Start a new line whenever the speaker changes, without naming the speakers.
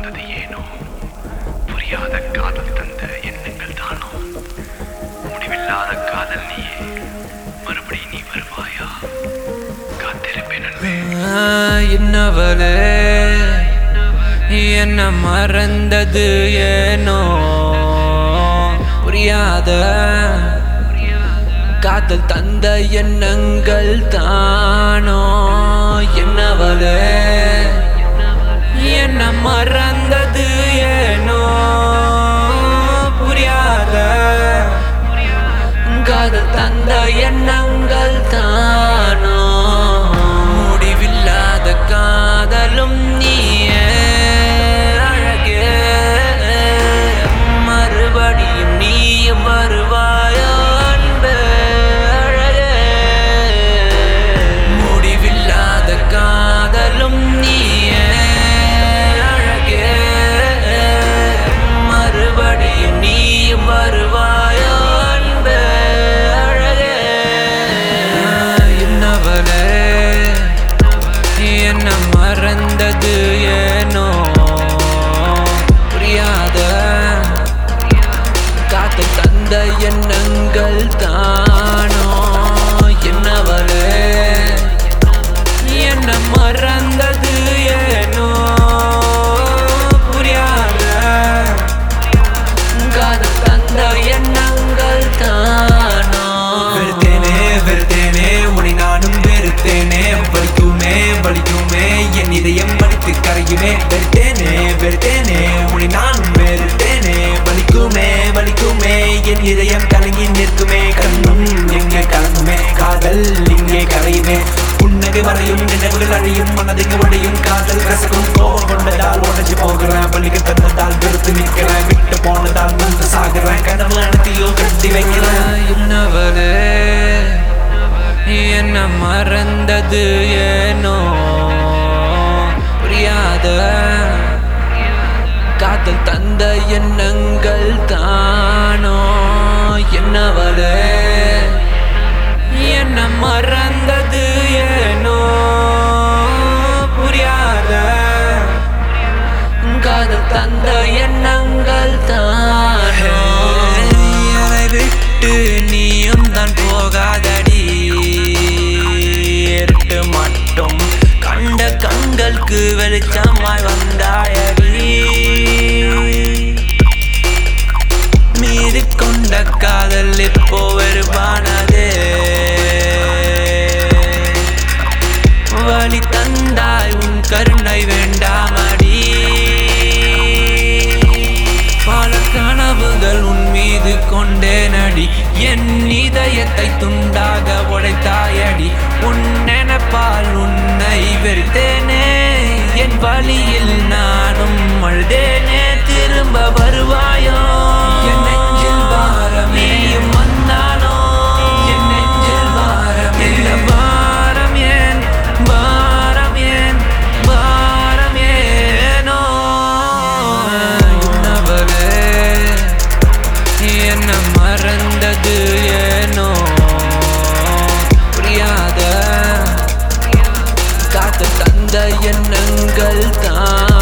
வந்தது ஏனோ புரியாத காதல் தந்த எண்ணங்கள் தானோ முடிவில்லாத காதல் நீயே மறுபடி நீ வருவாயா காத்திருப்பேன் நண்பே
என்னவளே என்ன மறந்தது ஏனோ புரியாத காதல் தந்த எண்ணங்கள் தானோ என்னவளே என்ன மறந்தது ஏனோ புரியாத காதல் தந்த எண்ணங்கள் தானோ முடிவில்லாத காதலும் நீயே அழகே மறுபடியும் நீயும் வருவாயோ அன்பே அழகே முடிவில்லாத காதலும் நீயே அழகே மறுபடியும் நீயும் வருவாயோ அன்பே அழகே என்னவளே என்ன மறந்தது ஏனோ புரியாத காத்து தந்த எண்ணங்கள் தானோ என்னவளே என்ன மறந்தது ஏனோ புரியாத காதல் தந்த எண்ணங்கள் தானோ
வெறுத்தேனே வெறுத்தேனே உன்னை நானும் வெறுத்தேனே வலிக்குமே வலிக்குமே என் இதயம் வலித்து கரையுமே வெறுத்தேனே வெறுத்தேனே உன்னை நானும் வெறுத்தேனே வலிக்குமே வலிக்குமே என் இதயம் கலங்கி நிற்குமே கண்ணும் எங்கே கலங்குமே காதல் இங்கே கரையுமே புன்னகை வரையும் நினைவுகள் அழியும் மனதுக்கு உடையும் காதல் கசக்கும் கோபம் கொண்டதால் உடஞ்சு போகிறேன் வலிக்கு தந்ததால் வெறுத்து நிற்கிறேன் விட்டு போனதால் வந்து சாகுறேன் கனவு அனைத்தையும் கட்டி வைக்கிறேன்
என்னவளே என்ன மறந்தது ஏனோ புரியாத காதல் தந்த எண்ணங்கள் தானோ என்னவளே என்ன மறந்தது ஏனோ புரியாத காதல் தந்த எண்ணங்கள் தானோ என்னை விட்டு நீயும் தான் போகாதடி இருட்டு மட்டும் கண்ட கண்களுக்கு வெளிச்சமாய் வந்தாயடி மீறி கொண்ட காதல் இப்போ வெறுப்பானதே வழி தந்தாய் உன் கருணை வேண்டாமடி பல கனவுகள் உன் மீது கொண்டேனடி என் இதயத்தை துண்டாக உடைத்தாயடி உன் நினைப்பால் உன்னை வெறுத்தேனே என் வழியில் நானும் அழுதேனே திரும்ப வருவாயோ என் நெஞ்சில் பாரம் நீயும் வந்தானோ என் நெஞ்சில் பாரம் இந்த பாரம் ஏன் பாரம் ஏன் பாரம் ஏனோ உன்னவளே என்ன மறந்தது ஏனோ புரியாத காத்து தந்த எண்ணங்கள் தான்